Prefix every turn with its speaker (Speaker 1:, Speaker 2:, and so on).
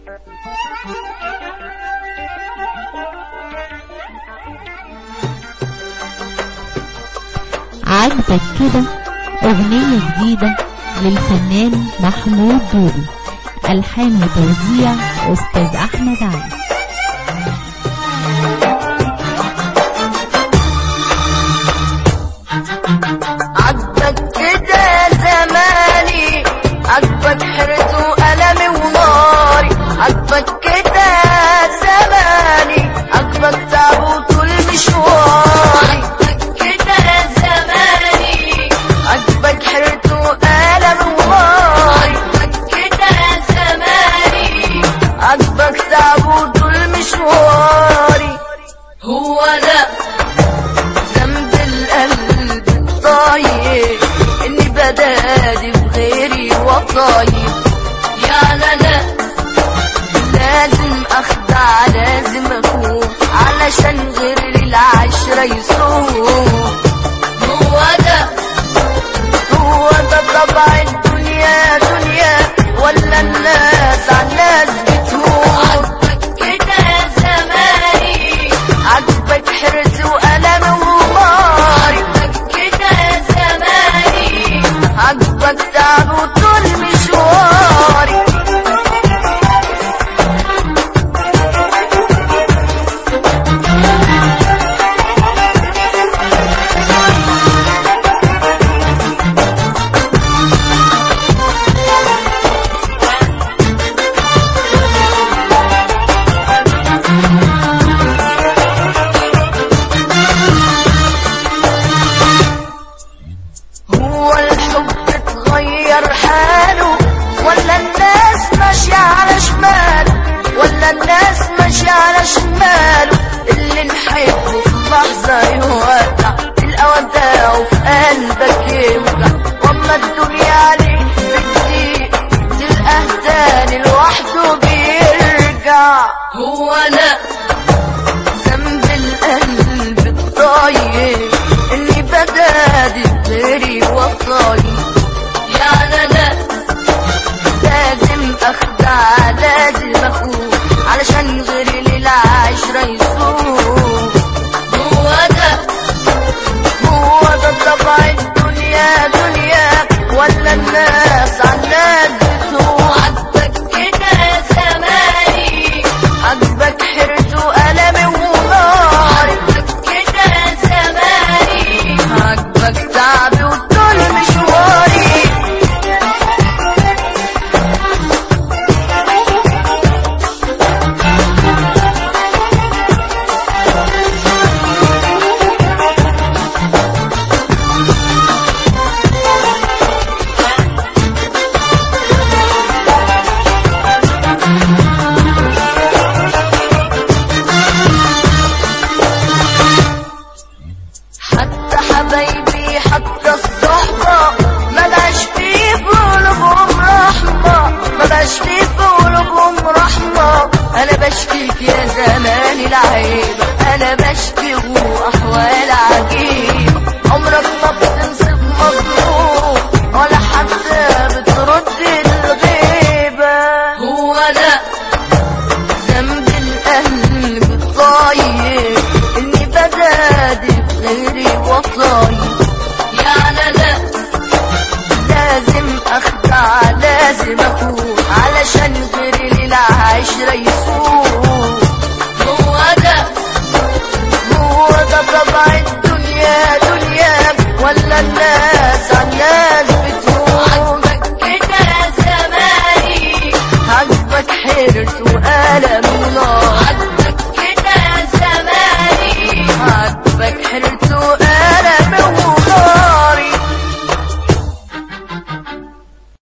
Speaker 1: عجبك كده أغنية جديدة للفنان محمود دوري ألحان وتوزيع أستاذ أحمد علي
Speaker 2: عجبك كده زماني عجبك حرت وألمي وناري عجبك كده زماني عجبك تعب طول مشواري عجبك كده زماني عجبك حرت وألمي وناري عجبك كده زماني عجبك تعب طول مشواري هو ده ذنب القلب الطيب اني بدادي بغيري وطيب يعني انا لازم اخدع لازم اكون علشان غير العشرة يسوق هو ده هو ده طبع الدنيا دنيا ولا الناس على الناس بتموت عجبك كده زماني عجبك حرص وألم وماري عجبك كده زماني عجبك تعب وطول مشواري هو الحب اتغير حاله ولا الناس ماشية على شماله ولا الناس ماشية على شماله اللي نحبه في لحظة يودع تلقى وداعه في قلبك يوجع واما الدنيا عليك بتضيق تلقاه تاني لوحده بيرجع هو انا ذنب القلب الطيب اني بدادي غيري وطايب يعني انا لازم اخدع لازم اخون علشان غيري للعشرة يسوق هو ده هو ده طبع الدنيا دنيا ولا الناس على الناس بتوع عجبك كده زماني عجبك حرص وألمي وناري عجبك كده زماني عجبك تعبي وطول مشواري حتى حبايبي حتى الصحبة ما بقاش في في قلوبهم رحمة ما بقاش في في قلوبهم رحمة أنا بشكيك يا زماني العيبة أنا بشكي وأحوال عجيبة عمرك ما بتنصف مظلوم ولا حتى بترد الغيبة هو ده ذنب القلب الطيب اني بدادي بغيري وطايب يعني انا لازم اخدع لازم اكون علشان غيري